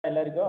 ಎಲ್ಲರಿಗೂ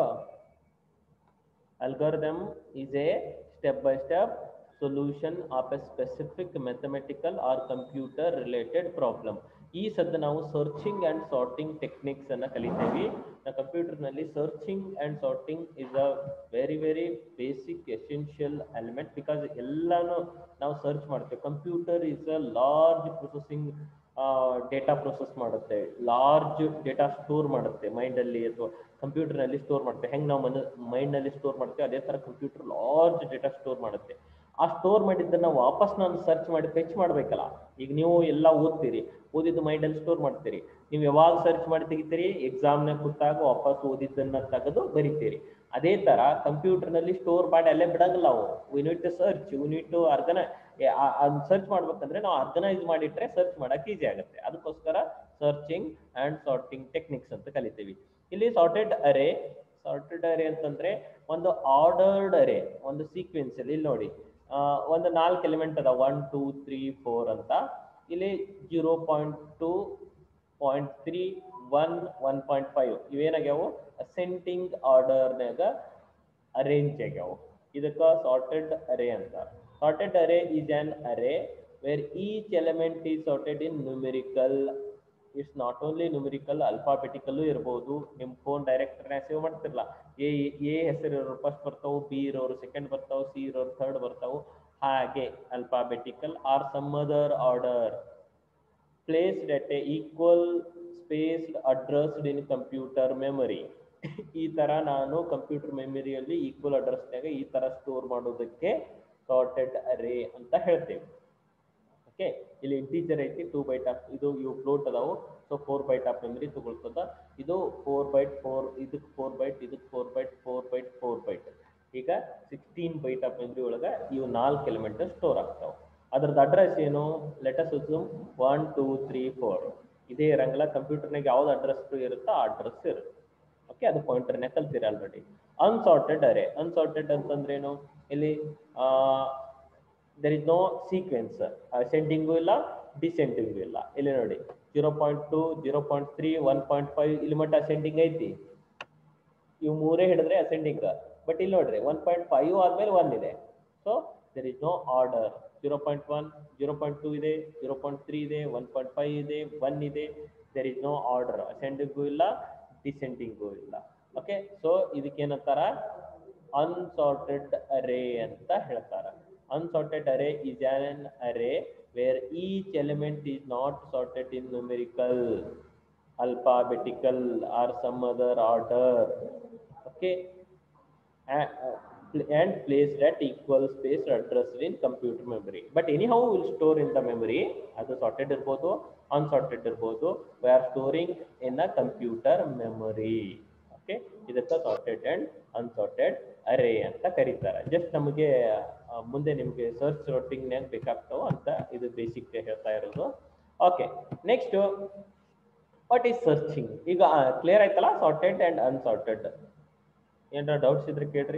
algorithm is a step by step solution of a specific mathematical or computer related problem ಈ ಸದ್ದ ನಾವು searching and sorting techniques ಅನ್ನ ಕಲಿತೇವೆ computer ನಲ್ಲಿ searching and sorting is a very very basic essential element because ಎಲ್ಲಾನು ನಾವು search ಮಾಡ್ತೇವೆ computer is a large processing data process ಮಾಡುತ್ತೆ ಲಾರ್ಜ್ ಡೇಟಾ ಸ್ಟೋರ್ ಮಾಡುತ್ತೆ ಮೈಂಡ್ ಅಲ್ಲಿ ಅಥವಾ ಕಂಪ್ಯೂಟರ್ ನಲ್ಲಿ ಸ್ಟೋರ್ ಮಾಡುತ್ತೆ ಹೆಂಗ್ ನಾವು ಮನ ಮೈಂಡ್ ನಲ್ಲಿ ಸ್ಟೋರ್ ಮಾಡ್ತೇವೆ ಅದೇ ತರ ಕಂಪ್ಯೂಟರ್ ಲಾರ್ಜ್ ಡೇಟಾ ಸ್ಟೋರ್ ಮಾಡುತ್ತೆ ಆ ಸ್ಟೋರ್ ಮಾಡಿದ್ದನ್ನ ವಾಪಸ್ ನಾನು ಸರ್ಚ್ ಮಾಡಿ ಫೆಚ್ ಮಾಡ್ಬೇಕಲ್ಲ ಈಗ ನೀವು ಎಲ್ಲ ಓದ್ತೀರಿ ಓದಿದ್ದು ಮೈಂಡ್ ಅಲ್ಲಿ ಸ್ಟೋರ್ ಮಾಡ್ತೀರಿ ನೀವು ಯಾವಾಗ ಸರ್ಚ್ ಮಾಡಿ ತೆಗಿತೀರಿ ಎಕ್ಸಾಮ್ನ ಕೂತಾಗ ವಾಪಸ್ ಓದಿದ್ದನ್ನ ತೆಗೆದು ಬರಿತೀರಿ ಅದೇ ತರ ಕಂಪ್ಯೂಟರ್ ನಲ್ಲಿ ಸ್ಟೋರ್ ಮಾಡಿ ಅಲ್ಲೇ ಬಿಡಂಗಿಲ್ಲ ನಾವು we need to search we need to ಅರ್ಗನ ಸರ್ಚ್ ಮಾಡ್ಬೇಕಂದ್ರೆ ನಾವು ಆರ್ಗನೈಸ್ ಮಾಡಿಟ್ರೆ ಸರ್ಚ್ ಮಾಡಕ್ ಈಸಿ ಆಗುತ್ತೆ ಅದಕ್ಕೋಸ್ಕರ ಸರ್ಚಿಂಗ್ ಅಂಡ್ ಸಾರ್ಟಿಂಗ್ ಟೆಕ್ನಿಕ್ಸ್ ಅಂತ ಕಲಿತೀವಿ ಇಲ್ಲಿ ಸಾರ್ಟೆಡ್ ಅರೆ ಸಾರ್ಟೆಡ್ ಅರೆ ಅಂತಂದ್ರೆ ಒಂದು ಆರ್ಡರ್ಡ್ ಅರೆ ಒಂದು ಸೀಕ್ವೆನ್ಸ್ ಅಲ್ಲಿ ಇಲ್ಲಿ ನೋಡಿ ಆ, ಒಂದು ನಾಲ್ಕು ಎಲಿಮೆಂಟ್ ಅದ ಒನ್ ಟೂ ತ್ರೀ ಫೋರ್ ಅಂತ ಇಲ್ಲಿ zero point two point three one one point five ಇವೇನಾಗ್ಯಾವು ಅಸೆಂಟಿಂಗ್ ಆರ್ಡರ್ನಾಗ ಅರೇಂಜ್ ಆಗ್ಯಾವು ಇದಕ್ಕ ಸಾರ್ಟೆಡ್ ಅರೆ ಅಂತ sorted array is an array where each element is sorted in numerical it's not only numerical alphabetical ಇರ್ಬೋದು ನಿಮ್ಮ phone ಡೈರೆಕ್ಟರ್ನ save ಮಾಡ್ತಿರಲ್ಲ A A ಹೆಸರು ಇರೋರು ಫಸ್ಟ್ ಬರ್ತಾವು ಬಿ ಇರೋರು ಸೆಕೆಂಡ್ ಬರ್ತಾವು ಸಿ ಇರೋರು ಥರ್ಡ್ ಬರ್ತಾವು ಹಾಗೆ alphabetical or some other order placed at a equal spaced addressed in computer memory ಈ ತರ ನಾನು ಕಂಪ್ಯೂಟರ್ ಮೆಮರಿಯಲ್ಲಿ ಈಕ್ವಲ್ ಅಡ್ರೆಸ್ನಾಗ ಈ ತರ ಸ್ಟೋರ್ ಮಾಡೋದಕ್ಕೆ ಸಾರ್ಟೆಡ್ ಅರೇ ಅಂತ ಹೇಳ್ತೇವೆ ಓಕೆ ಇಲ್ಲಿ ಇಂಟೀಜರ್ ಐತಿ ಟೂ ಬೈಟ್ ಆಫ್ ಇದು ಇವು ಫ್ಲೋಟ್ ಅದಾವು so four byte of memory ತಗೊಳ್ತದ ಇದು ಫೋರ್ ಬೈಟ್ ಫೋರ್ ಇದಕ್ಕೆ ಫೋರ್ ಬೈಟ್ ಇದಕ್ಕೆ four byte four byte four byte ಈಗ ಸಿಕ್ಸ್ಟೀನ್ ಬೈಟ್ ಆಫ್ ಮೆಮರಿ ಒಳಗೆ ಇವು ನಾಲ್ಕು ಎಲಿಮೆಂಟ್ ಸ್ಟೋರ್ ಆಗ್ತಾವೆ ಅದ್ರದ್ದು ಅಡ್ರೆಸ್ ಏನು let's assume one two three four ಇದೇ ಇರಂಗಿಲ್ಲ ಕಂಪ್ಯೂಟರ್ನಾಗ ಯಾವ್ದು ಅಡ್ರೆಸ್ ಇರುತ್ತೋ ಆ ಅಡ್ರೆಸ್ ಇರುತ್ತೆ ಓಕೆ ಅದು ಪಾಯಿಂಟರ್ನ ಕಲ್ತೀರಿ ಆಲ್ರೆಡಿ ಅನ್ಸಾರ್ಟೆಡ್ ಅರೆ ಅನ್ಸಾರ್ಟೆಡ್ ಅಂತಂದ್ರೇನು ಇಲ್ಲಿ there is no sequence ascending ಇಲ್ಲ ಡಿಸೆಂಡಿಂಗು ಇಲ್ಲ ಇಲ್ಲಿ ನೋಡಿ zero point two zero point three one point five ಇಲ್ಲಿ ಮಟ್ಟ ಅಸೆಂಡಿಂಗ್ ಐತಿ ಇವು ಮೂರೇ ಹಿಡಿದ್ರೆ ಅಸೆಂಡಿಂಗ್ ಬಟ್ ಇಲ್ಲಿ ನೋಡ್ರಿ ಒನ್ ಪಾಯಿಂಟ್ ಫೈವ್ ಆದ್ಮೇಲೆ ಒನ್ ಇದೆ so there is no order zero point one zero point two ಇದೆ ಜೀರೋ ಪಾಯಿಂಟ್ ತ್ರೀ ಇದೆ ಒನ್ ಪಾಯಿಂಟ್ ಫೈವ್ ಇದೆ ಒನ್ ಇದೆ there is no order ascending ಇಲ್ಲ ಡಿಸೆಂಡಿಂಗು ಇಲ್ಲ ಓಕೆ ಸೊ ಇದಕ್ಕೇನಂತಾರ ಅನ್ಸಾರ್ಟೆಡ್ ಅರೇ ಅಂತ ಹೇಳ್ತಾರ unsorted array is an array where each element is not sorted in numerical alphabetical or some other order okay A- uh, pl- and placed at equal space addressed in computer memory but anyhow will store in the memory ಅದು sorted ಇರ್ಬೋದು unsorted ಇರ್ಬೋದು we are storing in a computer memory okay ಇದಕ್ಕೆ sorted and unsorted array ಅಂತ ಕರೀತಾರೆ just ನಮಗೆ ಆ, ಮುಂದೆ ನಿಮಗೆ ಸರ್ಚ್ ರೋಟಿಂಗ್ನಾಗ ಬೇಕಾಗ್ತಾವ ಅಂತ ಇದು ಬೇಸಿಕ್ ಹೇಳ್ತಾ ಇರೋದು okay next what is searching ಈಗ ಕ್ಲಿಯರ್ ಆಯ್ತಲ್ಲ ಸಾರ್ಟೆಡ್ ಅಂಡ್ ಅನ್ಸಾರ್ಟೆಡ್ ಏನಾರ ಡೌಟ್ಸ್ ಇದ್ರೆ ಕೇಳ್ರಿ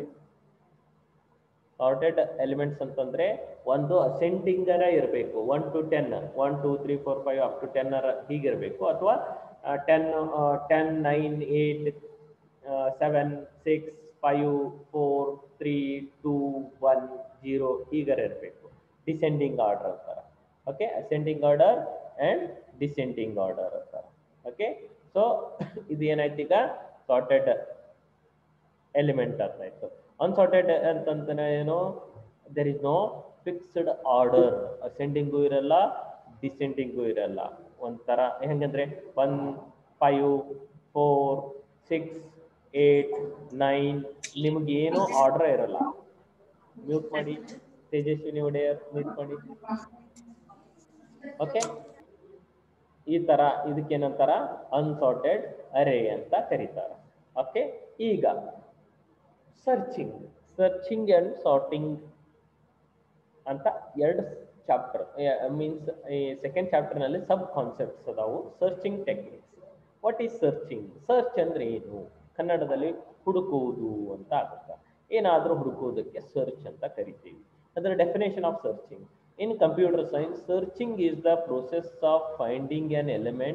ಸಾರ್ಟೆಡ್ ಎಲಿಮೆಂಟ್ಸ್ ಅಂತಂದ್ರೆ ಒಂದು ಅಸೆಂಡಿಂಗ್ ಅರ ಇರಬೇಕು one to ten one two three four five up to ten ಅರ ಹೀಗಿರಬೇಕು ಅಥವಾ ten ten nine eight seven six five four three two one zero ಹೀಗರ ಇರಬೇಕು ಡಿಸೆಂಡಿಂಗ್ ಆರ್ಡರ್ ಅಂತಾರೆ okay ascending order and descending order ಅಂತಾರೆ okay so ಇದು ಏನಾಯ್ತು ಈಗ ಸಾರ್ಟೆಡ್ ಎಲಿಮೆಂಟ್ ಅಂತ ಆಯ್ತು ಅನ್ಸಾರ್ಟೆಡ್ ಅಂತಂದ್ರೆ ಏನು there is no fixed order ascending ಇರಲ್ಲ ಡಿಸೆಂಡಿಂಗು ಇರಲ್ಲ ಒಂಥರ ಹೆಂಗಂದ್ರೆ one five four six eight nine ನಿಮ್ಗೆ ಏನು ಆರ್ಡರ್ ಇರಲ್ಲ ಮ್ಯೂಟ್ ಮಾಡಿ ತೇಜಸ್ವಿನಿ ಒಡೆಯರ್ ಮ್ಯೂಟ್ ಮಾಡಿ ಓಕೆ ಈ ತರ ಇದಕ್ಕೇನಂತಾರ ಅನ್ಸಾರ್ಟೆಡ್ ಅರೇ ಅಂತ ಕರೀತಾರೆ ಓಕೆ ಈಗ ಸರ್ಚಿಂಗ್ ಸರ್ಚಿಂಗ್ ಅಂಡ್ ಸಾರ್ಟಿಂಗ್ ಅಂತ ಎರಡು ಚಾಪ್ಟರ್ ಮೀನ್ಸ್ ಈ ಸೆಕೆಂಡ್ ಚಾಪ್ಟರ್ ನಲ್ಲಿ ಸಬ್ ಕಾನ್ಸೆಪ್ಟ್ಸ್ ಅದಾವು searching techniques what is searching search ಅಂದ್ರೆ ಏನು ಕನ್ನಡದಲ್ಲಿ ಹುಡುಕುವುದು ಅಂತ ಆಗುತ್ತೆ ಏನಾದರೂ ಹುಡುಕುವುದಕ್ಕೆ ಸರ್ಚ್ ಅಂತ ಕರಿತೀವಿ ಅದರ definition of searching in computer science searching is the process of finding an element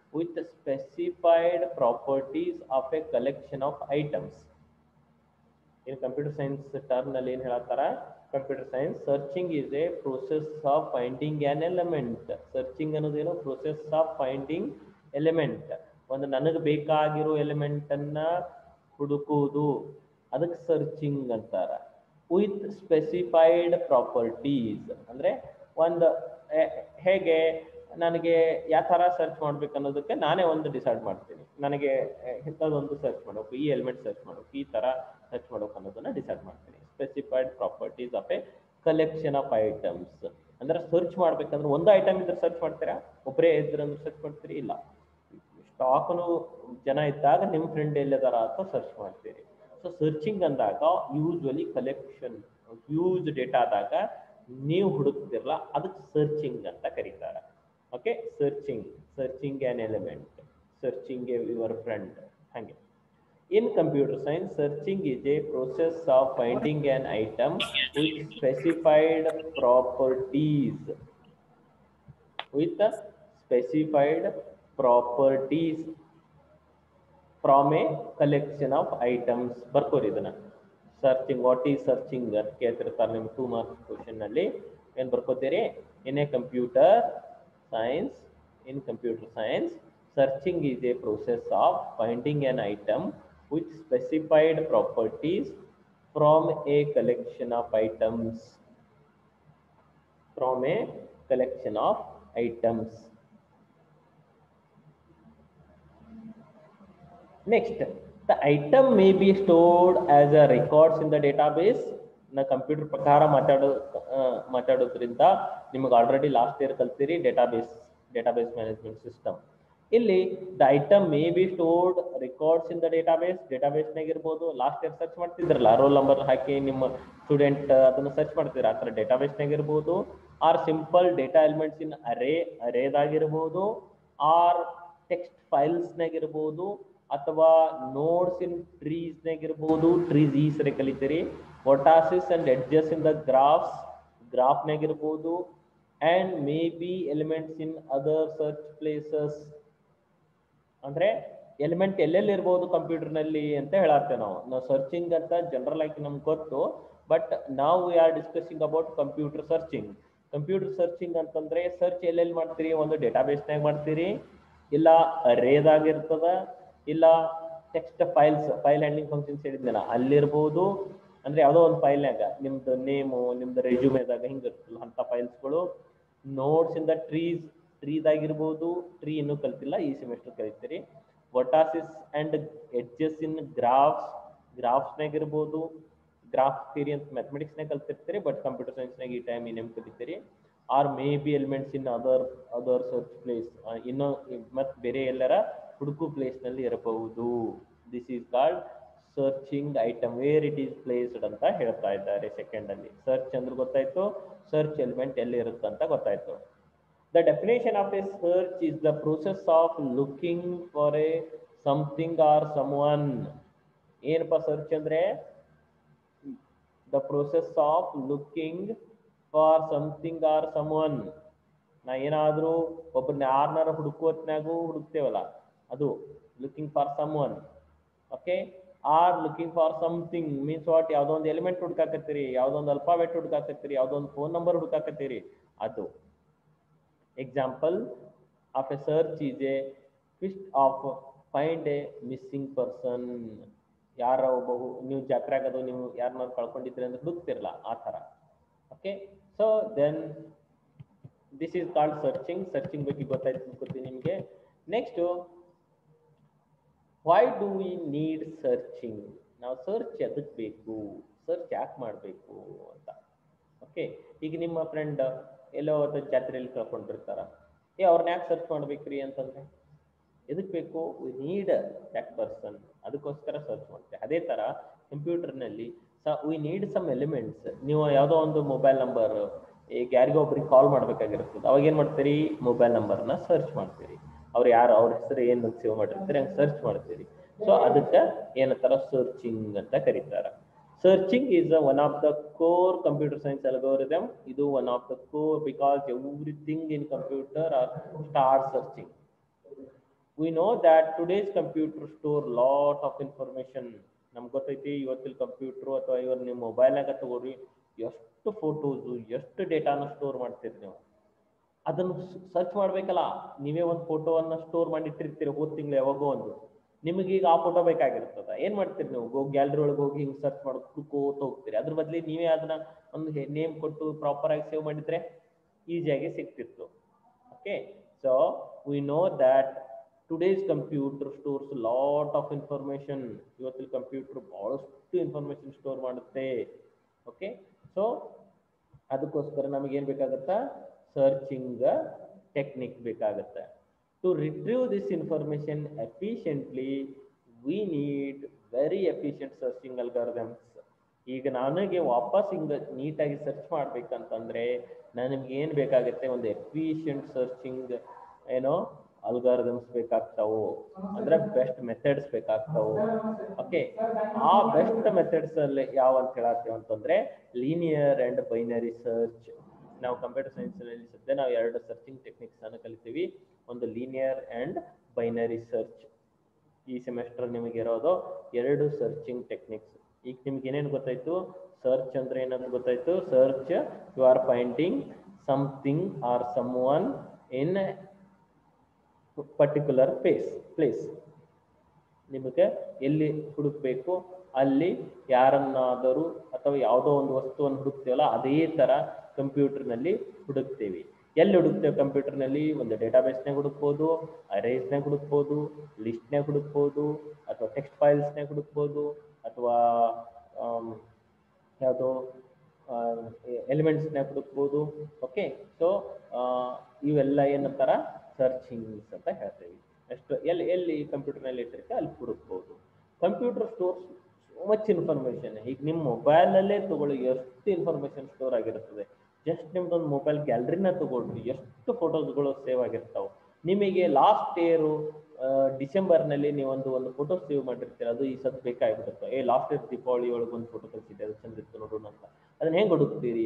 with specified properties of a collection of items in computer science term ನಲ್ಲಿ ಏನ್ ಹೇಳತ್ತಾರ computer science searching is a process of finding an element searching ಅನ್ನೋದೇನು process of finding element ಒಂದು ನನಗೆ ಬೇಕಾಗಿರೋ element ಅನ್ನ ಹುಡುಕುವುದು ಅದಕ್ಕೆ ಸರ್ಚಿಂಗ್ ಅಂತಾರ ವಿತ್ ಸ್ಪೆಸಿಫೈಡ್ ಪ್ರಾಪರ್ಟೀಸ್ ಅಂದ್ರೆ ಒಂದು ಹೆ- ಹೇಗೆ ನನಗೆ ಯಾವ ಥರ ಸರ್ಚ್ ಮಾಡ್ಬೇಕು ಅನ್ನೋದಕ್ಕೆ ನಾನೇ ಒಂದು ಡಿಸೈಡ್ ಮಾಡ್ತೀನಿ ನನಗೆ ಅಹ್, ಇಂಥದ್ದೊಂದು ಸರ್ಚ್ ಮಾಡ್ಬೇಕು ಈ ಎಲಿಮೆಂಟ್ ಸರ್ಚ್ ಮಾಡ್ಬೇಕು ಈ ಥರ ಸರ್ಚ್ ಮಾಡ್ಬೇಕು ಅನ್ನೋದನ್ನ ಡಿಸೈಡ್ ಮಾಡ್ತೀನಿ specified properties of a collection of items ಅಂದ್ರೆ ಸರ್ಚ್ ಮಾಡ್ಬೇಕಂದ್ರೆ ಒಂದು ಐಟಮ್ ಇದ್ರೆ ಸರ್ಚ್ ಮಾಡ್ತೀರಾ ಒಬ್ಬರೇ ಇದ್ರೆ ಅಂದ್ರೆ ಸರ್ಚ್ ಮಾಡ್ತೀರಿ ಇಲ್ಲ ಸ್ಟಾಕ್ನು ಜನ ಇದ್ದಾಗ ನಿಮ್ಮ ಫ್ರೆಂಡ್ ಎಲ್ಲಿದಾರ ಅಂತ ಸರ್ಚ್ ಮಾಡ್ತೀರಿ ಸೊ ಸರ್ಚಿಂಗ್ ಅಂದಾಗ ಯೂಸ್ವಲಿ ಕಲೆಕ್ಷನ್ ಹ್ಯೂಜ್ ಡೇಟಾ ಆದಾಗ ನೀವು ಹುಡುಕ್ತಿರಲ್ಲ ಅದಕ್ಕೆ ಸರ್ಚಿಂಗ್ ಅಂತ ಕರೀತಾರೆ okay searching searching an element searching your friend ಹಾಗೆ in computer science searching is a process of finding an item with specified properties with the specified properties from a collection of items ಬರ್ಕೋರಿ ಇದನ್ನ searching what is searching ಅಂತ ಕೇಳ್ತಿರ್ತಾರೆ ನಿಮ್ಗೆ two marks question ನಲ್ಲಿ ಏನ್ ಬರ್ಕೋತೀರಿ in a computer science in computer science searching is a process of finding an item with specified properties from a collection of items from a collection of items Next, the item may be stored as a records in the database. ನಾ computer ಪ್ರಕಾರ ಮಾತಾಡೋ ಆ, ಮಾತಾಡೋದ್ರಿಂದ ನಿಮಗೆ already last year ಕಲ್ತೀರಿ database database management system ಇಲ್ಲಿ the item may be stored records in the database ಡೇಟಾಬೇಸ್ನಾಗ ಇರ್ಬೋದು ಲಾಸ್ಟ್ ಇಯರ್ ಸರ್ಚ್ ಮಾಡ್ತಿದ್ರಲ್ಲ ರೋಲ್ ನಂಬರ್ ಹಾಕಿ ನಿಮ್ಮ ಸ್ಟೂಡೆಂಟ್ ಅದನ್ನ ಸರ್ಚ್ ಮಾಡ್ತೀರ ಆ ಥರ ಡೇಟಾಬೇಸ್ನಾಗ ಇರ್ಬೋದು or simple data elements in array ಅರೇದಾಗಿರ್ಬೋದು ಆರ್ ಟೆಕ್ಸ್ಟ್ ಫೈಲ್ಸ್ನಾಗ ಇರ್ಬೋದು ಅಥವಾ ನೋಡ್ಸ್ ಇನ್ ಟ್ರೀಸ್ನಾಗ ಇರ್ಬೋದು ಟ್ರೀಸ್ ಈ ಸರಿ ಕಲಿತೀರಿ vertices and edges in the graphs ಗ್ರಾಫ್ನಾಗ ಇರ್ಬೋದು and may be elements in other search places ಅಂದ್ರೆ ಎಲಿಮೆಂಟ್ ಎಲ್ಲೆಲ್ಲಿ ಇರ್ಬೋದು ಕಂಪ್ಯೂಟರ್ ನಲ್ಲಿ ಅಂತ ಹೇಳತ್ತೇವೆ ನಾವು ನಾವು ಸರ್ಚಿಂಗ್ ಅಂತ ಜನರಲ್ ಆಗಿ ನಮ್ಗೆ ಗೊತ್ತು ಬಟ್ ನಾವು are discussing about computer searching computer searching ಅಂತಂದ್ರೆ ಸರ್ಚ್ ಎಲ್ಲೆಲ್ಲಿ ಮಾಡ್ತೀರಿ ಒಂದು ಡೇಟಾಬೇಸ್ನಾಗ ಮಾಡ್ತೀರಿ ಇಲ್ಲ ರೇದಾಗ ಇರ್ತದ ಇಲ್ಲ text files file handling functions ಹೇಳಿದ್ನಲ್ಲ ಅಲ್ಲಿರ್ಬೋದು ಅಂದ್ರೆ ಯಾವುದೋ ಒಂದು ಫೈಲ್ನಾಗ ನಿಮ್ದು ನೇಮು ನಿಮ್ದು ರೆಸ್ಯೂಮೆದಾಗ ಹಿಂಗೆ ಇರ್ತಲ್ಲ ಅಂತ ಫೈಲ್ಸ್ಗಳು ನೋಟ್ಸ್ ಇನ್ ದ ಟ್ರೀಸ್ ಟ್ರೀದಾಗಿರ್ಬೋದು ಟ್ರೀ ಇನ್ನೂ ಕಲ್ತಿಲ್ಲ ಈ ಸೆಮಿಸ್ಟರ್ ಕಲಿತೀರಿ vertices and edges in graphs ಗ್ರಾಫ್ಸ್ನಾಗ ಇರ್ಬೋದು ಗ್ರಾಫ್ ಥಿಯರಿ ಅಂತ ಮ್ಯಾಥಮೆಟಿಕ್ಸ್ನಾಗ ಕಲ್ತಿರ್ತೀರಿ ಬಟ್ ಕಂಪ್ಯೂಟರ್ ಸೈನ್ಸ್ನಾಗ ಈ ಟೈಮ್ ಇನ್ನೇನು ಕಲಿತೀರಿ or may be elements in other other search place ಇನ್ನೂ ಮತ್ತೆ ಬೇರೆ ಎಲ್ಲರ ಹುಡುಕು ಪ್ಲೇಸ್ನಲ್ಲಿ ಇರಬಹುದು this is called searching item where it is placed ಅಂತ ಹೇಳ್ತಾ ಇದ್ದಾರೆ ಸೆಕೆಂಡ್ ಅಲ್ಲಿ ಸರ್ಚ್ ಅಂದ್ರೆ ಗೊತ್ತಾಯ್ತು ಸರ್ಚ್ ಎಲಿಮೆಂಟ್ ಎಲ್ಲಿ ಇರುತ್ತೆ ಅಂತ ಗೊತ್ತಾಯ್ತು the definition of a search is the process of looking for a something or some one ಏನಪ್ಪ ಸರ್ಚ್ ಅಂದ್ರೆ the process of looking for something or some someone ನಾ ಏನಾದ್ರೂ ಒಬ್ಬರನ್ನ ಯಾರನ್ನಾರ ಹುಡುಕೋತ್ನಾಗೂ ಹುಡುಕ್ತೇವಲ್ಲ ಅದು looking for someone okay or looking for something means what ಯಾವ್ದೋ ಒಂದು ಎಲಿಮೆಂಟ್ ಹುಡುಕಾಕತ್ತೀರಿ ಯಾವ್ದೋ ಒಂದು ಅಲ್ಫಾಬೆಟ್ ಹುಡುಕಾಕತ್ತೀರಿ ಯಾವ್ದೋ ಒಂದು ಫೋನ್ ನಂಬರ್ ಹುಡುಕಾಕತ್ತೀರಿ ಅದು example of a search is a fist of find a missing person ಯಾರ ಒಬ್ಬ ಹು- ನೀವು ಜಾತ್ರೆಗೆ ಅದು ನೀವು ಯಾರನ್ನಾರು ಕಳ್ಕೊಂಡಿದ್ರಿ ಅಂದ್ರೆ ಹುಡುಕ್ತಿರಲ್ಲ ಆ ಥರ okay so then this is called searching searching ಬಗ್ಗೆ ಗೊತ್ತಾಯ್ತು ಅನ್ಕೋತೀನಿ ನಿಮಗೆ next why do we need searching ನಾವು ಸರ್ಚ್ ಎದಕ್ಕೆ ಬೇಕು ಸರ್ಚ್ ಯಾಕೆ ಮಾಡಬೇಕು ಅಂತ ಓಕೆ ಈಗ ನಿಮ್ಮ ಫ್ರೆಂಡ್ ಎಲ್ಲೋ ಒಂದು ಜಾತ್ರೆಯಲ್ಲಿ ಕಳ್ಕೊಂಡಿರ್ತಾರ ಏ ಅವ್ರನ್ನ ಯಾಕೆ ಸರ್ಚ್ ಮಾಡ್ಬೇಕ್ರಿ ಅಂತಂದ್ರೆ ಎದಕ್ಕೆ ಬೇಕು ವಿ ನೀಡ್ ದಟ್ ಪರ್ಸನ್ ಅದಕ್ಕೋಸ್ಕರ ಸರ್ಚ್ ಮಾಡ್ತೇವೆ ಅದೇ ಥರ ಕಂಪ್ಯೂಟರ್ನಲ್ಲಿ ಸ ವಿ ನೀಡ್ ಸಮ್ ಎಲಿಮೆಂಟ್ಸ್ ನೀವು ಯಾವುದೋ ಒಂದು ಮೊಬೈಲ್ ನಂಬರ್ ಈಗ ಯಾರಿಗೋ ಒಬ್ರಿಗೆ ಕಾಲ್ ಮಾಡ್ಬೇಕಾಗಿರ್ತದೆ ಅವಾಗ ಏನು ಮಾಡ್ತೀರಿ ಮೊಬೈಲ್ ನಂಬರ್ನ ಸರ್ಚ್ ಮಾಡ್ತೀರಿ ಅವ್ರು ಯಾರು ಅವ್ರ ಹೆಸರು ಏನು ಸೇವ್ ಮಾಡಿರ್ತೀರಿ ಹಂಗೆ ಸರ್ಚ್ ಮಾಡ್ತೀರಿ ಸೊ ಅದಕ್ಕೆ ಏನಂತಾರ ಸರ್ಚಿಂಗ್ ಅಂತ ಕರೀತಾರೆ searching is one of the core computer science algorithm ಇದು one of the core because everything in computer are start searching we know that today's computer store lot of information ನಮ್ಗೆ ಗೊತ್ತೈತಿ ಇವತ್ತಿನ computer ಅಥವಾ ಇವಾಗ ನಿಮ್ಮ ಮೊಬೈಲ್ನಾಗ ತಗೋರಿ ಎಷ್ಟು ಫೋಟೋಸು ಎಷ್ಟು ಡೇಟಾನ ಸ್ಟೋರ್ ಮಾಡ್ತೀರಿ ನೀವು ಅದನ್ನು ಸರ್ಚ್ ಮಾಡ್ಬೇಕಲ್ಲ ನೀವೇ ಒಂದು ಫೋಟೋವನ್ನು ಸ್ಟೋರ್ ಮಾಡಿ ಇಟ್ಟಿರ್ತೀರಿ ಹೋದ ತಿಂಗಳು ಯಾವಾಗೋ ಒಂದು ನಿಮಗೆ ಈಗ ಆ ಫೋಟೋ ಬೇಕಾಗಿರ್ತದ ಏನ್ ಮಾಡ್ತೀರಿ ನೀವು ಹೋಗಿ ಗ್ಯಾಲರಿ ಒಳಗೆ ಹೋಗಿ ಹಿಂಗೆ ಸರ್ಚ್ ಮಾಡೋದು ಹುಡ್ಕೋತ ಹೋಗ್ತೀರಿ ಅದ್ರ ಬದಲಿ ನೀವೇ ಅದನ್ನ ಒಂದು ನೇಮ್ ಕೊಟ್ಟು ಪ್ರಾಪರ್ ಆಗಿ ಸೇವ್ ಮಾಡಿದ್ರೆ ಈಸಿಯಾಗಿ ಸಿಗ್ತಿತ್ತು okay so we know that today's computer stores lot of information ಇವತ್ತಿನ ಕಂಪ್ಯೂಟರ್ ಬಹಳಷ್ಟು ಇನ್ಫಾರ್ಮೇಶನ್ ಸ್ಟೋರ್ ಮಾಡುತ್ತೆ ಓಕೆ ಸೊ ಅದಕ್ಕೋಸ್ಕರ ನಮಗೆ ಏನು ಬೇಕಾಗುತ್ತಾ ಸರ್ಚಿಂಗ್ ಟೆಕ್ನಿಕ್ ಬೇಕಾಗುತ್ತೆ to retrieve this information efficiently we need very efficient searching algorithms ಈಗ ನನಗೆ ವಾಪಸ್ ಹಿಂಗೆ ನೀಟಾಗಿ ಸರ್ಚ್ ಮಾಡ್ಬೇಕಂತಂದ್ರೆ ನನಗೆ ಏನು ಬೇಕಾಗುತ್ತೆ ಒಂದು ಎಫಿಷಿಯಂಟ್ ಸರ್ಚಿಂಗ್ ಏನೋ ಅಲ್ಗಾರಿದಮ್ಸ್ ಬೇಕಾಗ್ತಾವು ಅಂದ್ರೆ ಬೆಸ್ಟ್ ಮೆಥಡ್ಸ್ ಬೇಕಾಗ್ತಾವು ಓಕೆ ಆ ಬೆಸ್ಟ್ ಮೆಥಡ್ಸ್ ಅಲ್ಲಿ ಯಾವ ಅಂತ ಹೇಳತ್ತೀವಿ ಅಂತಂದ್ರೆ ಲೀನಿಯರ್ ಅಂಡ್ ಬೈನರಿ ಸರ್ಚ್ ನಾವು ಕಂಪ್ಯೂಟರ್ ಸೈನ್ಸ್ ನಲ್ಲಿ ಸದ್ಯ ನಾವು ಎರಡು ಸರ್ಚಿಂಗ್ ಟೆಕ್ನಿಕ್ಸ್ ಅನ್ನು ಕಲಿತೀವಿ ಒಂದು ಲೀನಿಯರ್ ಅಂಡ್ ಬೈನರಿ ಸರ್ಚ್ ಈ ಸೆಮೆಸ್ಟರ್ ನಿಮಗೆ ಇರೋದು ಎರಡು ಸರ್ಚಿಂಗ್ ಟೆಕ್ನಿಕ್ಸ್ ಈಗ ನಿಮ್ಗೆ ಏನೇನು ಗೊತ್ತಾಯ್ತು ಸರ್ಚ್ ಅಂದ್ರೆ ಏನಂತ ಗೊತ್ತಾಯ್ತು search you are finding something or some someone in particular place place ನಿಮಗೆ ಎಲ್ಲಿ ಹುಡುಕ್ಬೇಕು ಅಲ್ಲಿ ಯಾರನ್ನಾದರೂ ಅಥವಾ ಯಾವುದೋ ಒಂದು ವಸ್ತುವನ್ನು ಹುಡುಕ್ತೇವಲ್ಲ ಅದೇ ತರ ಕಂಪ್ಯೂಟರ್ನಲ್ಲಿ ಹುಡುಕ್ತೇವೆ ಎಲ್ಲಿ ಹುಡುಕ್ತೇವೆ ಕಂಪ್ಯೂಟರ್ನಲ್ಲಿ ಒಂದು ಡೇಟಾಬೇಸ್ನಾಗ ಹುಡುಕ್ಬೋದು ಅರೇಸ್ನಾಗ ಹುಡುಕ್ಬೋದು ಲಿಸ್ಟ್ನಾಗ ಹುಡುಕ್ಬೋದು ಅಥವಾ ಟೆಕ್ಸ್ಟ್ ಫೈಲ್ಸ್ನಾಗ ಹುಡುಕ್ಬೋದು ಅಥವಾ ಯಾವುದೋ ಎಲಿಮೆಂಟ್ಸ್ನಾಗ ಹುಡುಕ್ಬೋದು ಓಕೆ ಸೊ ಇವೆಲ್ಲ ಏನಂತಾರ ಸರ್ಚಿಂಗ್ಸ್ ಅಂತ ಹೇಳ್ತೇವೆ ಎಷ್ಟು ಎಲ್ಲಿ ಎಲ್ಲಿ ಕಂಪ್ಯೂಟರ್ನಲ್ಲಿ ಇಟ್ಟಿರುತ್ತೆ ಅಲ್ಲಿ ಹುಡುಕ್ಬೋದು computer stores so much information ಈಗ ನಿಮ್ಮ ಮೊಬೈಲಲ್ಲೇ ತಗೊಳ್ಳಿ ಎಷ್ಟು ಇನ್ಫಾರ್ಮೇಶನ್ ಸ್ಟೋರ್ ಆಗಿರ್ತದೆ ಜಸ್ಟ್ ನಿಮ್ದೊಂದು ಮೊಬೈಲ್ ಗ್ಯಾಲರಿನ ತಗೊಳ್ರಿ ಎಷ್ಟು ಫೋಟೋಸ್ಗಳು ಸೇವ್ ಆಗಿರ್ತಾವೆ ನಿಮಗೆ ಲಾಸ್ಟ್ ಇಯರು ಡಿಸೆಂಬರ್ನಲ್ಲಿ ನೀವೊಂದು ಒಂದು ಫೋಟೋ ಸೇವ್ ಮಾಡಿರ್ತೀರ ಅದು ಈ ಸತ್ ಬೇಕಾಗಿಬಿಡುತ್ತೆ ಏ ಲಾಸ್ಟ್ ಇಯರ್ ದೀಪಾವಳಿ ಒಳಗೆ ಒಂದು ಫೋಟೋ ಕಳಿಸಿದ್ದೆ ಅದು ಚಂದ ಇತ್ತು ನೋಡೋಣ ಅಂತ ಅದನ್ನ ಹೆಂಗೆ ಹುಡುಕ್ತೀರಿ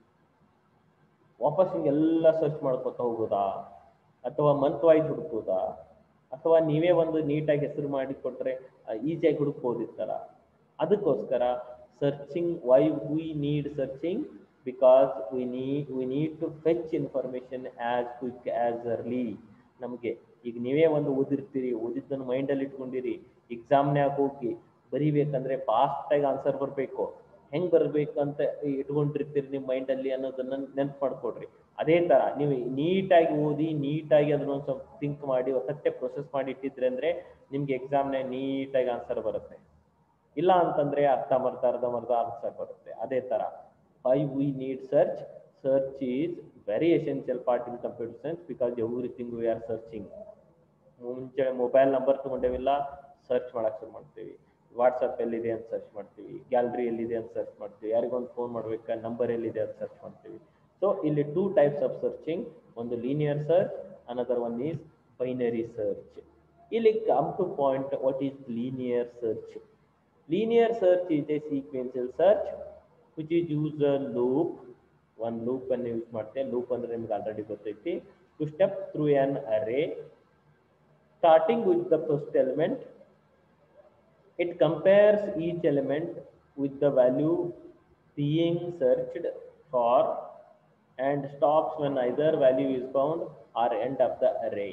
ವಾಪಸ್ ಹಿಂಗೆಲ್ಲ ಸರ್ಚ್ ಮಾಡ್ಕೊತಾ ಹೋಗೋದಾ ಅಥವಾ ಮಂತ್ ವೈಸ್ ಹುಡುಕೋದಾ ಅಥವಾ ನೀವೇ ಒಂದು ನೀಟಾಗಿ ಹೆಸರು ಮಾಡಿ ಕೊಟ್ರೆ ಈಸಿಯಾಗಿ ಹುಡುಕ್ಬೋದಿತ್ತಲ್ಲ ಅದಕ್ಕೋಸ್ಕರ searching why we need searching because we need we need to fetch information as quick as early ನಮಗೆ ಈಗ ನೀವೇ ಒಂದು ಓದಿರ್ತೀರಿ ಓದಿದ್ದನ್ನು ಮೈಂಡಲ್ಲಿ ಇಟ್ಕೊಂಡಿರಿ ಎಕ್ಸಾಮ್ನ್ಯಾಗ ಹೋಗಿ ಬರಿಬೇಕಂದ್ರೆ ಫಾಸ್ಟಾಗಿ ಆನ್ಸರ್ ಬರಬೇಕು ಹೆಂಗ್ ಬರ್ಬೇಕಂತ ಇಟ್ಕೊಂಡಿರ್ತೀರಿ ನಿಮ್ಮ ಮೈಂಡಲ್ಲಿ ಅನ್ನೋದನ್ನ ನೆನ್ಪು ಮಾಡ್ಕೊಡ್ರಿ ಅದೇ ತರ ನೀವು ನೀಟಾಗಿ ಓದಿ ನೀಟಾಗಿ ಅದನ್ನ ಒಂದು ಸ್ವಲ್ಪ ಥಿಂಕ್ ಮಾಡಿ ಹೊಸತ್ತೆ ಪ್ರೊಸೆಸ್ ಮಾಡಿ ಇಟ್ಟಿದ್ರೆ ಅಂದ್ರೆ ನಿಮ್ಗೆ ಎಕ್ಸಾಮ್ನ ನೀಟಾಗಿ ಆನ್ಸರ್ ಬರುತ್ತೆ ಇಲ್ಲ ಅಂತಂದ್ರೆ ಅರ್ಧಂಬರ್ಧ ಅರ್ಧಂಬರ್ಧ ಆನ್ಸರ್ ಬರುತ್ತೆ ಅದೇ ತರ why we need search search is very essential part in computer science because everything we are searching ಮುಂಚೆ ಮೊಬೈಲ್ ನಂಬರ್ ತಗೊಂಡೇವಿಲ್ಲ ಸರ್ಚ್ ಮಾಡಕ್ ಶುರು ಮಾಡ್ತೀವಿ ವಾಟ್ಸಪ್ ಎಲ್ಲಿದೆ ಅಂತ ಸರ್ಚ್ ಮಾಡ್ತೀವಿ ಗ್ಯಾಲರಿ ಎಲ್ಲಿದೆ ಅಂತ ಸರ್ಚ್ ಮಾಡ್ತೀವಿ ಯಾರಿಗೊಂದು ಫೋನ್ ಮಾಡ್ಬೇಕಾ ನಂಬರ್ ಎಲ್ಲಿದೆ ಅಂತ ಸರ್ಚ್ ಮಾಡ್ತೀವಿ ಸೊ ಇಲ್ಲಿ ಟೂ ಟೈಪ್ಸ್ ಆಫ್ ಸರ್ಚಿಂಗ್ ಒಂದು linear search another one is binary search ಇಲ್ಲಿ come to point what is linear search linear search is a sequential search which is use a loop ಒಂದು loop ಅನ್ನು use ಮಾಡ್ತೇವೆ loop ಅಂದ್ರೆ ನಿಮ್ಗೆ already ಗೊತ್ತೈತಿ to step through an array starting with the first element it compares each element with the value being searched for and stops when either value is found or end of the array.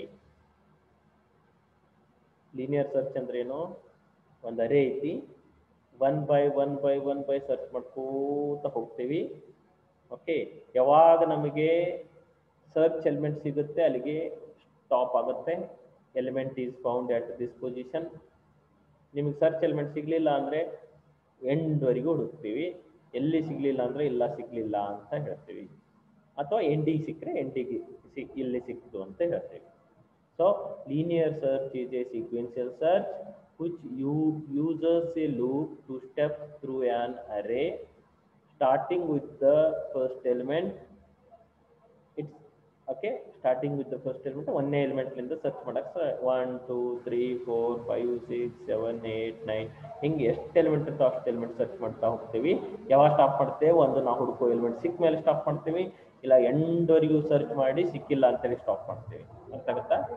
Linear search ಅಂದ್ರೆ ಏನು ಒಂದು array ಐತಿ one by one by one by search ಮಾಡ್ಕೋತ ಹೋಗ್ತೀವಿ okay ಯಾವಾಗ ನಮಗೆ search element ಸಿಗುತ್ತೆ ಅಲ್ಲಿಗೆ ಸ್ಟಾಪ್ ಆಗುತ್ತೆ element is found at this position ನಿಮಗೆ ಸರ್ಚ್ ಎಲಿಮೆಂಟ್ ಸಿಗ್ಲಿಲ್ಲ ಅಂದ್ರೆ ಎಂಡ್ವರೆಗೂ ಹುಡುಕ್ತೀವಿ ಎಲ್ಲಿ ಸಿಗ್ಲಿಲ್ಲ ಅಂದ್ರೆ ಇಲ್ಲ ಸಿಗ್ಲಿಲ್ಲ ಅಂತ ಹೇಳ್ತೀವಿ ಅಥವಾ ಎಂಡಿಗೆ ಸಿಕ್ಕರೆ ಎಂಡಿಗೆ ಸಿಕ್ ಇಲ್ಲಿ ಸಿಕ್ತು ಅಂತ ಹೇಳ್ತೀವಿ so linear search is a sequential search which you uses a loop to step through an array starting with the first element it's okay starting with the first element ಒಂದೇ ಎಲಿಮೆಂಟ್ಲಿಂದ ಸರ್ಚ್ ಮಾಡಕ್ಕೆ one two three four five six seven eight nine ಹಿಂಗೆ ಎಷ್ಟು element ಇರ್ತೋ ಅಷ್ಟು element search ಮಾಡ್ತಾ ಹೋಗ್ತೀವಿ ಯಾವಾಗ stop ಮಾಡ್ತೇವೆ ಒಂದು ನಾವು ಹುಡುಕೋ ಎಲಿಮೆಂಟ್ ಸಿಕ್ಕ ಮೇಲೆ ಸ್ಟಾಪ್ ಮಾಡ್ತೀವಿ ಇಲ್ಲ ಎಂಡ್ವರೆಗೂ ಸರ್ಚ್ ಮಾಡಿ ಸಿಕ್ಕಿಲ್ಲ ಅಂತೇಳಿ ಸ್ಟಾಪ್ ಮಾಡ್ತೀವಿ ಅರ್ಥ ಆಗುತ್ತಾ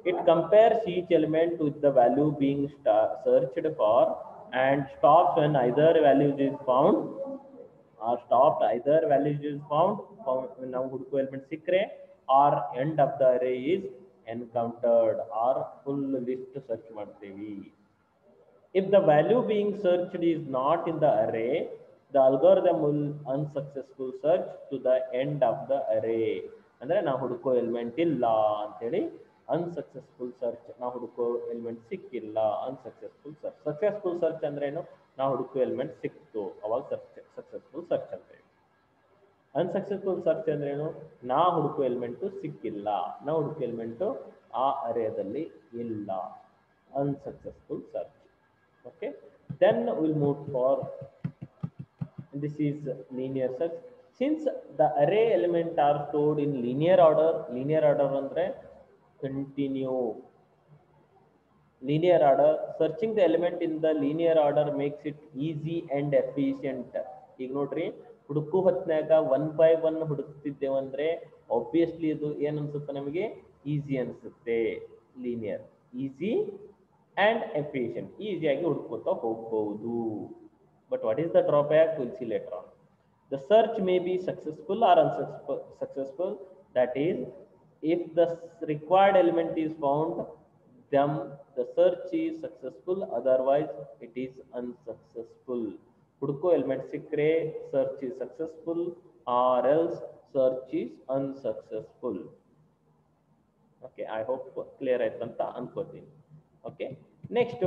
It compares each element with the value being sta- searched for and stops when either values is found or stopped either values is found found ನಾವು ಹುಡುಕೋ ಎಲಿಮೆಂಟ್ ಸಿಕ್ಕರೆ or end of the array is encountered or full list search ಮಾಡ್ತೀವಿ if the value being searched is not in the array the algorithm will unsuccessful search to the end of the array ಅಂದ್ರೆ ನಾವು ಹುಡುಕೋ element ಇಲ್ಲ ಅಂತೇಳಿ unsuccessful search ನಾವು ಹುಡುಕೋ element ಸಿಕ್ಕಿಲ್ಲ unsuccessful search successful search ಅಂದ್ರೆ ಏನು ನಾವು ಹುಡುಕೋ ಎಲಿಮೆಂಟ್ ಸಿಕ್ತು ಅವಾಗ ಸರ್ಚ್ ಸಕ್ಸಸ್ಫುಲ್ ಸರ್ಚ್ ಅಂತ ಅನ್ಸಕ್ಸಸ್ಫುಲ್ ಸರ್ಚ್ ಅಂದ್ರೆ ಏನು ನಾ ಹುಡುಕೋ ಎಲಿಮೆಂಟು ಸಿಕ್ಕಿಲ್ಲ ನಾ ಹುಡುಕೋ ಎಲಿಮೆಂಟು ಆ ಅರೇದಲ್ಲಿ ಇಲ್ಲ unsuccessful search okay then we'll move for this is linear search since the array element are stored in linear order linear order ಅಂದ್ರೆ continue linear order searching the element in the linear order makes it easy and efficient ಈಗ ನೋಡ್ರಿ ಹುಡುಕು ಹೊತ್ನ್ಯಾಗ one by one ಹುಡುಕ್ತಿದ್ದೇವಂದ್ರೆ obviously ಇದು ಏನ್ ಅನ್ಸುತ್ತೆ ನಮಗೆ ಈಸಿ ಅನ್ಸುತ್ತೆ ಲೀನಿಯರ್ ಈಸಿ and efficient ಈಸಿಯಾಗಿ ಹುಡ್ಕೋತಾ ಹೋಗ್ಬಹುದು but what is the drawback will see later on the search may be successful or unsuccessful successful that is if the required element is found then the search is successful otherwise it is unsuccessful ಹುಡುಕೋ element ಸಿಕ್ಕರೆ search is successful or else search is unsuccessful okay I hope clear ಆಯ್ತು ಅಂತ ಅನ್ಕೋತೀನಿ okay next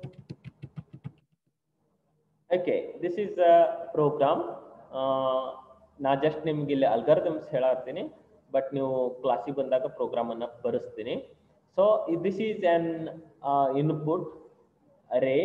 okay this is a program ನಾ just ನಿಮ್ಗೆ ಇಲ್ಲಿ algorithms ಹೇಳತ್ತೀನಿ but ನೀವು ಕ್ಲಾಸಿಗೆ ಬಂದಾಗ ಪ್ರೋಗ್ರಾಮ್ ಅನ್ನ ಬರೆಸ್ತೀನಿ so this is an input array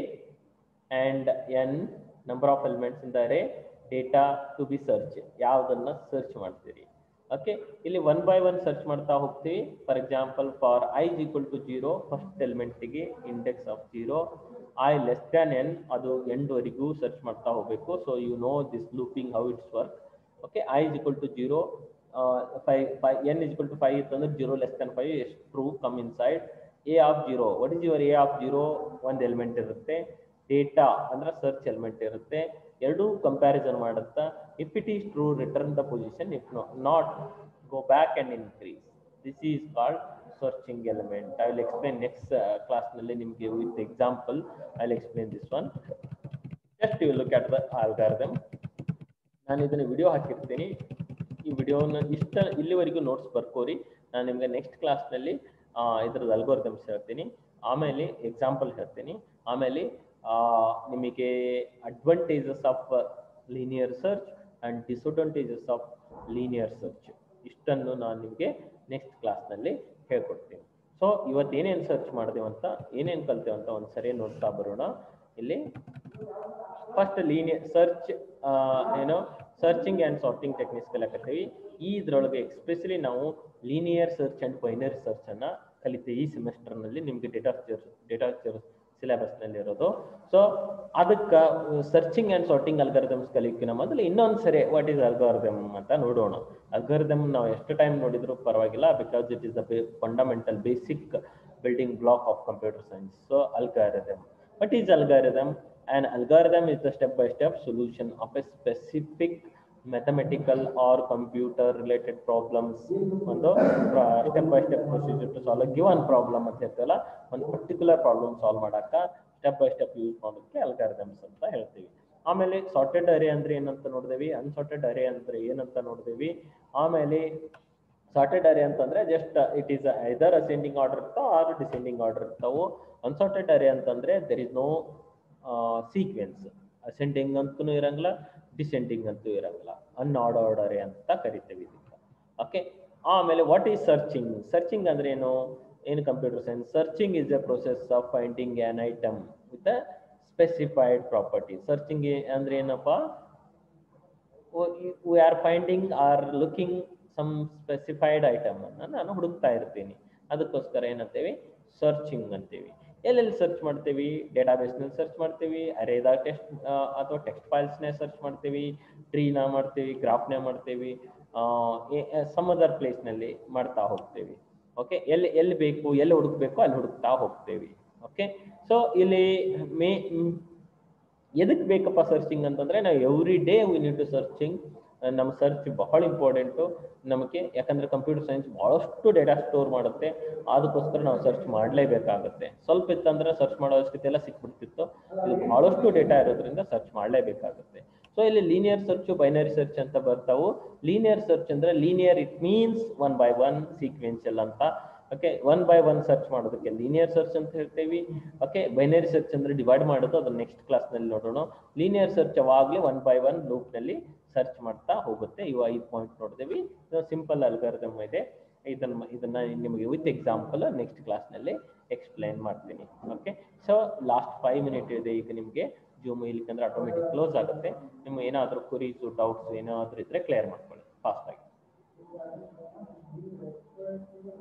and n number of elements in the array data to be search ಯಾವುದನ್ನ ಸರ್ಚ್ ಮಾಡ್ತೀರಿ ಓಕೆ ಇಲ್ಲಿ ಒನ್ ಬೈ ಒನ್ ಸರ್ಚ್ ಮಾಡ್ತಾ ಹೋಗ್ತೀವಿ for example for i is equal to zero first ಎಲಿಮೆಂಟಿಗೆ index of zero i less than n ಅದು ಎಂಡ್ವರೆಗೂ search ಮಾಡ್ತಾ ಹೋಗಬೇಕು so you know this looping how it's work okay i is equal to zero five five n is equal to five ಇತ್ತಂದ್ರೆ zero less than five ಎಷ್ಟು true come inside a of zero what is your a of zero ಒಂದು ಎಲಿಮೆಂಟ್ ಇರುತ್ತೆ data ಅಂದ್ರೆ search element ಇರುತ್ತೆ ಎರಡೂ comparison ಮಾಡುತ್ತಾ if it is true return the position if not go back and increase this is called searching element I will explain next ಕ್ಲಾಸ್ನಲ್ಲಿ ನಿಮಗೆ with example I will explain this one just you look at the algorithm ನಾನು ಇದನ್ನು video ಹಾಕಿರ್ತೀನಿ ಈ ವಿಡಿಯೋನ ಇಷ್ಟ ಇಲ್ಲಿವರೆಗೂ notes ಬರ್ಕೋರಿ ನಾನು ನಿಮಗೆ ನೆಕ್ಸ್ಟ್ ಕ್ಲಾಸ್ನಲ್ಲಿ ಇದ್ರದ್ದು ಅಲ್ಗೋರಿದಮ್ಸ್ ಹೇಳ್ತೀನಿ ಆಮೇಲೆ ಎಕ್ಸಾಂಪಲ್ ಹೇಳ್ತೀನಿ ಆಮೇಲೆ ನಿಮಗೆ advantages of linear search and disadvantages of linear search ಇಷ್ಟನ್ನು ನಾನು ನಿಮಗೆ ನೆಕ್ಸ್ಟ್ ಕ್ಲಾಸ್ನಲ್ಲಿ ಹೇಳ್ಕೊಡ್ತೀನಿ ಸೊ ಇವತ್ತು ಏನೇನು ಸರ್ಚ್ ಮಾಡಿದೆವಂತ ಏನೇನು ಕಲ್ತೇವಂತ ಒಂದು ಸರಿ ನೋಡ್ತಾ ಬರೋಣ ಇಲ್ಲಿ ಫಸ್ಟ್ ಲೀನಿಯರ್ ಸರ್ಚ್ ಏನು ಸರ್ಚಿಂಗ್ ಆ್ಯಂಡ್ ಸಾರ್ಟಿಂಗ್ ಟೆಕ್ನಿಕ್ಸ್ ಕಲಿಯಕತ್ತೀವಿ ಈ ಇದ್ರೊಳಗೆ ಎಕ್ಸ್ಪೆಷಲಿ ನಾವು linear search and binary search ಅನ್ನ ಕಲಿತೀವಿ ಈ ಸೆಮಿಸ್ಟರ್ನಲ್ಲಿ ನಿಮಗೆ ಡೇಟಾ ಡೇಟಾ ಸಿಲೆಬಸ್ನಲ್ಲಿ ಇರೋದು ಸೊ ಅದಕ್ಕೆ ಸರ್ಚಿಂಗ್ ಆ್ಯಂಡ್ ಸಾರ್ಟಿಂಗ್ ಅಲ್ಗಾರಿದಮ್ಸ್ ಕಲಿಯೋಕ್ಕಿಂತ ಮೊದಲು ಇನ್ನೊಂದು ಸರಿ ವಾಟ್ ಈಸ್ ಅಲ್ಗಾರಿದಮ್ ಅಂತ ನೋಡೋಣ ಅಲ್ಗಾರಿದಮ್ ನಾವು ಎಷ್ಟು ಟೈಮ್ ನೋಡಿದ್ರು ಪರವಾಗಿಲ್ಲ because it is the fundamental basic building block of computer science so algorithm what is algorithm an algorithm is the step by step solution of a specific mathematical or computer related problems ಒಂದು step by step procedure to solve given problem ಅಂತ ಹೇಳ್ತೀವಲ್ಲ ಒಂದು particular problem solve ಮಾಡಕ್ಕ step by step use ಮಾಡೋದಕ್ಕೆ algorithms ಅಂತ ಹೇಳ್ತೀವಿ ಆಮೇಲೆ sorted ಅರೇ ಅಂದ್ರೆ ಏನಂತ ನೋಡಿದೇವಿ ಅನ್ಸಾರ್ಟೆಡ್ ಅರೇ ಅಂದ್ರೆ ಏನಂತ ನೋಡಿದೇವಿ ಆಮೇಲೆ ಸಾರ್ಟೆಡ್ ಅರೇ ಅಂತಂದ್ರೆ just it is either ascending order ಇರ್ತಾವ ಆರ್ ಡಿಸೆಂಡಿಂಗ್ ಆರ್ಡರ್ ಇರ್ತಾವು ಅನ್ಸಾರ್ಟೆಡ್ ಅರೇ ಅಂತಂದ್ರೆ there is no sequence ascending ಅಂತೂ ಇರಂಗಿಲ್ಲ ಡಿಸೆಂಡಿಂಗ್ ಅಂತೂ ಇರಂಗಿಲ್ಲ ಅನ್ಆರ್ಡರ್ಡ್ ಅರೇ ಅಂತ ಕರಿತೇವೆ ಇದಕ್ಕೆ ಓಕೆ ಆಮೇಲೆ ವಾಟ್ ಈಸ್ ಸರ್ಚಿಂಗ್ ಸರ್ಚಿಂಗ್ ಅಂದ್ರೆ ಏನು ಏನು computer science searching is a process of finding an item with specified property searching ಅಂದ್ರೆ ಏನಪ್ಪ we are finding or looking some specified item ಅನ್ನ ನಾನು ಹುಡುಕ್ತಾ ಇರ್ತೀನಿ ಅದಕ್ಕೋಸ್ಕರ ಏನಂತೇವಿ ಸರ್ಚಿಂಗ್ ಅಂತೀವಿ ಎಲ್ಲೆಲ್ಲಿ ಸರ್ಚ್ ಮಾಡ್ತೀವಿ ಡೇಟಾಬೇಸ್ನಲ್ಲಿ ಸರ್ಚ್ ಮಾಡ್ತೀವಿ ಅರೇದಾಗ ಟೆಸ್ಟ್ ಅಥವಾ ಟೆಕ್ಸ್ಟ್ ಫೈಲ್ಸ್ನೇ ಸರ್ಚ್ ಮಾಡ್ತೀವಿ ಟ್ರೀನ ಮಾಡ್ತೀವಿ ಗ್ರಾಫ್ನೇ ಮಾಡ್ತೀವಿ ಸಮ್ ಅದರ್ ಪ್ಲೇಸ್ನಲ್ಲಿ ಮಾಡ್ತಾ ಹೋಗ್ತೀವಿ ಓಕೆ ಎಲ್ಲಿ ಎಲ್ಲಿ ಬೇಕು ಎಲ್ಲಿ ಹುಡುಕ್ಬೇಕು ಅಲ್ಲಿ ಹುಡುಕ್ತಾ ಹೋಗ್ತೇವೆ ಓಕೆ ಸೊ ಇಲ್ಲಿ ಮೇ ಎದಕ್ ಬೇಕಪ್ಪ ಸರ್ಚಿಂಗ್ ಅಂತಂದ್ರೆ ನಾವು every day we need to searching ನಮ್ಮ ಸರ್ಚ್ ಬಹಳ ಇಂಪಾರ್ಟೆಂಟು ನಮಗೆ ಯಾಕಂದ್ರೆ ಕಂಪ್ಯೂಟರ್ ಸೈನ್ಸ್ ಬಹಳಷ್ಟು ಡೇಟಾ ಸ್ಟೋರ್ ಮಾಡುತ್ತೆ ಅದಕ್ಕೋಸ್ಕರ ನಾವು ಸರ್ಚ್ ಮಾಡಲೇಬೇಕಾಗುತ್ತೆ ಸ್ವಲ್ಪ ಇತ್ತಂದ್ರೆ ಸರ್ಚ್ ಮಾಡೋ ಅವಶ್ಯಕತೆ ಎಲ್ಲ ಸಿಕ್ಬಿಡ್ತಿತ್ತು ಇದು ಬಹಳಷ್ಟು ಡೇಟಾ ಇರೋದ್ರಿಂದ ಸರ್ಚ್ ಮಾಡಲೇಬೇಕಾಗುತ್ತೆ ಸೊ ಇಲ್ಲಿ ಲೀನಿಯರ್ ಸರ್ಚ್ ಬೈನರಿ ಸರ್ಚ್ ಅಂತ ಬರ್ತಾವು ಲೀನಿಯರ್ ಸರ್ಚ್ ಅಂದ್ರೆ linear it means one by one sequential ಅಂತ okay one by one search ಮಾಡೋದಕ್ಕೆ ಲೀನಿಯರ್ ಸರ್ಚ್ ಅಂತ ಹೇಳ್ತೇವೆ ಓಕೆ ಬೈನರಿ ಸರ್ಚ್ ಅಂದ್ರೆ ಡಿವೈಡ್ ಮಾಡೋದು ಅದನ್ನ ನೆಕ್ಸ್ಟ್ ಕ್ಲಾಸ್ನಲ್ಲಿ ನೋಡೋಣ ಲೀನಿಯರ್ ಸರ್ಚ್ ಯಾವಾಗಲೂ ಒನ್ ಬೈ ಒನ್ ಲೂಪ್ನಲ್ಲಿ ಸರ್ಚ್ ಮಾಡ್ತಾ ಹೋಗುತ್ತೆ ಇವು ಐದು ಪಾಯಿಂಟ್ ನೋಡಿದೇವಿ ಸಿಂಪಲ್ ಅಲ್ಗಾರಿದಮ್ ಇದೆ ಇದನ್ನ ಇದನ್ನ ನಿಮಗೆ ವಿತ್ ಎಕ್ಸಾಂಪಲ್ ನೆಕ್ಸ್ಟ್ ಕ್ಲಾಸ್ನಲ್ಲಿ ಎಕ್ಸ್ಪ್ಲೈನ್ ಮಾಡ್ತೀನಿ okay so last five minute ಇದೆ ಈಗ ನಿಮಗೆ ಜೂಮ್ ಇಲ್ಲಿಕಂದ್ರೆ ಆಟೋಮೆಟಿಕ್ ಕ್ಲೋಸ್ ಆಗುತ್ತೆ ನಿಮ್ಗೆ ಏನಾದರೂ ಕುರೀಸು ಡೌಟ್ಸ್ ಏನಾದರೂ ಇದ್ರೆ ಕ್ಲಿಯರ್ ಮಾಡ್ಕೊಳ್ಳಿ ಫಾಸ್ಟ್ ಆಗಿ